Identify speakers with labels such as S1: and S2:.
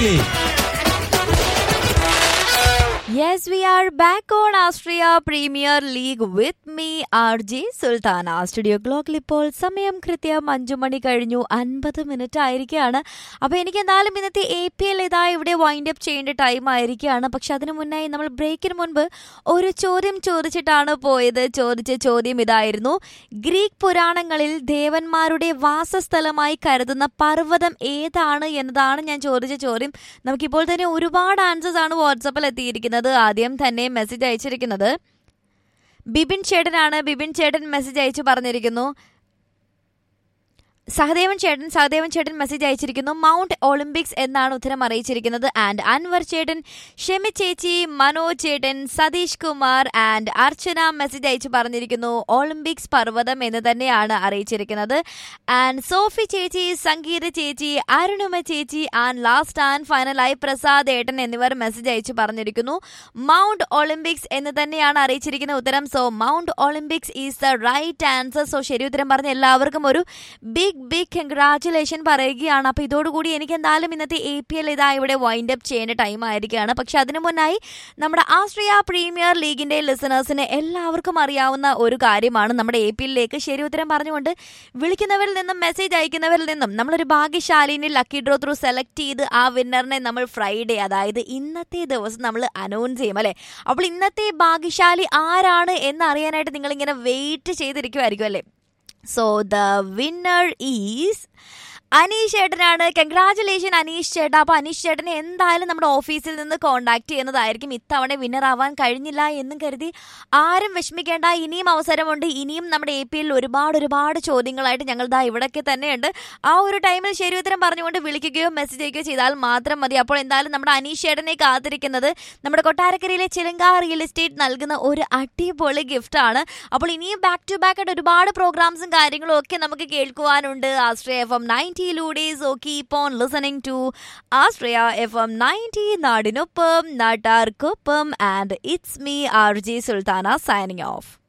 S1: League.
S2: Yes, we are back on Austria Premier League with me, RJ Sultana studio ക്ലോക്കിൽ ഇപ്പോൾ സമയം കൃത്യം അഞ്ചു മണി കഴിഞ്ഞു അൻപത് മിനിറ്റ് ആയിരിക്കുകയാണ് അപ്പോൾ എനിക്ക് എന്തായാലും ഇന്നത്തെ എ പി എൽ ഇതാ ഇവിടെ വൈൻഡ് അപ്പ് ചെയ്യേണ്ട ടൈം ആയിരിക്കുകയാണ് പക്ഷെ അതിനു മുന്നായി നമ്മൾ ബ്രേക്കിന് മുൻപ് ഒരു ചോദ്യം ചോദിച്ചിട്ടാണ് പോയത് ചോദിച്ച ചോദ്യം ഇതായിരുന്നു ഗ്രീക്ക് പുരാണങ്ങളിൽ ദേവന്മാരുടെ വാസസ്ഥലമായി കരുതുന്ന പർവ്വതം ഏതാണ് എന്നതാണ് ഞാൻ ചോദിച്ച ചോദ്യം നമുക്കിപ്പോൾ തന്നെ ഒരുപാട് ആൻസേഴ്സ് ആണ് വാട്സപ്പിൽ എത്തിയിരിക്കുന്നത് ആദ്യം തന്നെ മെസ്സേജ് അയച്ചിരിക്കുന്നത് ബിബിൻ ചേട്ടനാണ് ബിബിൻ ചേട്ടൻ മെസ്സേജ് അയച്ചു പറഞ്ഞിരിക്കുന്നു സഹദേവൻ ചേട്ടൻ സഹദേവൻ ചേട്ടൻ മെസ്സേജ് അയച്ചിരിക്കുന്നു മൗണ്ട് ഒളിമ്പിക്സ് എന്നാണ് ഉത്തരം അറിയിച്ചിരിക്കുന്നത് ആൻഡ് അൻവർ ചേട്ടൻ ഷെമി ചേച്ചി മനോജ് ചേട്ടൻ സതീഷ് കുമാർ ആൻഡ് അർച്ചന മെസ്സേജ് അയച്ചു പറഞ്ഞിരിക്കുന്നു ഒളിമ്പിക്സ് പർവ്വതം എന്ന് തന്നെയാണ് അറിയിച്ചിരിക്കുന്നത് ആൻഡ് സോഫി ചേച്ചി സംഗീത ചേച്ചി അരുണിമ ചേച്ചി ആൻഡ് ലാസ്റ്റ് ആൻഡ് ഫൈനലായി പ്രസാദ് ഏട്ടൻ എന്നിവർ മെസ്സേജ് അയച്ചു പറഞ്ഞിരിക്കുന്നു മൗണ്ട് ഒളിമ്പിക്സ് എന്ന് തന്നെയാണ് അറിയിച്ചിരിക്കുന്ന ഉത്തരം so mount Olympics is the right answer so ശരി ഉത്തരം പറഞ്ഞ എല്ലാവർക്കും ഒരു ബിഗ് ബിഗ് കൺഗ്രാറ്റുലേഷൻ പറയുകയാണ് അപ്പോൾ ഇതോടുകൂടി എനിക്ക് എന്തായാലും ഇന്നത്തെ എ പി എൽ ഇതാ ഇവിടെ വൈൻഡ് അപ്പ് ചെയ്യേണ്ട ടൈം ആയിരിക്കുകയാണ് പക്ഷെ അതിനു മുന്നായി നമ്മുടെ ആസ്ട്രിയ പ്രീമിയർ ലീഗിന്റെ ലിസണേഴ്സിന് എല്ലാവർക്കും അറിയാവുന്ന ഒരു കാര്യമാണ് നമ്മുടെ എ പി എല്ലിലേക്ക് ശരി ഉത്തരം പറഞ്ഞുകൊണ്ട് വിളിക്കുന്നവരിൽ നിന്നും മെസ്സേജ് അയക്കുന്നവരിൽ നിന്നും നമ്മളൊരു ഭാഗ്യശാലിനെ ലക്കി ഡ്രോ ത്രൂ സെലക്ട് ചെയ്ത് ആ വിന്നറിനെ നമ്മൾ ഫ്രൈഡേ അതായത് ഇന്നത്തെ ദിവസം നമ്മൾ അനൗൺസ് ചെയ്യും അല്ലേ അപ്പോൾ ഇന്നത്തെ ഭാഗ്യശാലി ആരാണ് എന്ന് അറിയാനായിട്ട് നിങ്ങളിങ്ങനെ വെയിറ്റ് ചെയ്തിരിക്കുമായിരിക്കും അല്ലേ so the winner is Aneesh ചേട്ടനാണ് കൺഗ്രാചുലേഷൻ അനീഷ് ചേട്ടാ അപ്പോൾ അനീഷ് ചേട്ടനെ എന്തായാലും നമ്മുടെ ഓഫീസിൽ നിന്ന് കോൺടാക്ട് ചെയ്യുന്നതായിരിക്കും ഇത്തവണ വിന്നർ ആവാൻ കഴിഞ്ഞില്ല എന്നും കരുതി ആരും വിഷമിക്കേണ്ട ഇനിയും അവസരമുണ്ട് ഇനിയും നമ്മുടെ എ പി എല്ലിൽ ഒരുപാട് ഒരുപാട് ചോദ്യങ്ങളായിട്ട് ഞങ്ങൾ ദാ ഇവിടെയൊക്കെ തന്നെയുണ്ട് ആ ഒരു ടൈമിൽ ശരി ഉത്തരം പറഞ്ഞുകൊണ്ട് വിളിക്കുകയോ മെസ്സേജ് അയക്കുകയോ ചെയ്താൽ മാത്രം മതി അപ്പോൾ എന്തായാലും നമ്മുടെ അനീഷ് ചേട്ടനെ കാത്തിരിക്കുന്നത് നമ്മുടെ കൊട്ടാരക്കരയിലെ ചിലങ്ക റിയൽ എസ്റ്റേറ്റ് നൽകുന്ന ഒരു അടിപൊളി ഗിഫ്റ്റാണ് അപ്പോൾ ഇനിയും ബാക്ക് ടു ബാക്ക് ആയിട്ട് ഒരുപാട് പ്രോഗ്രാംസും കാര്യങ്ങളും ഒക്കെ നമുക്ക് കേൾക്കുവാനുണ്ട് ആസ്ട്രയ എഫ് എം നയൻറ്റിയിലൂടെ so keep on listening to Astraya F M ninety നാടിനൊപ്പം നാട്ടാർക്കൊപ്പം and it's me R G Sultana signing of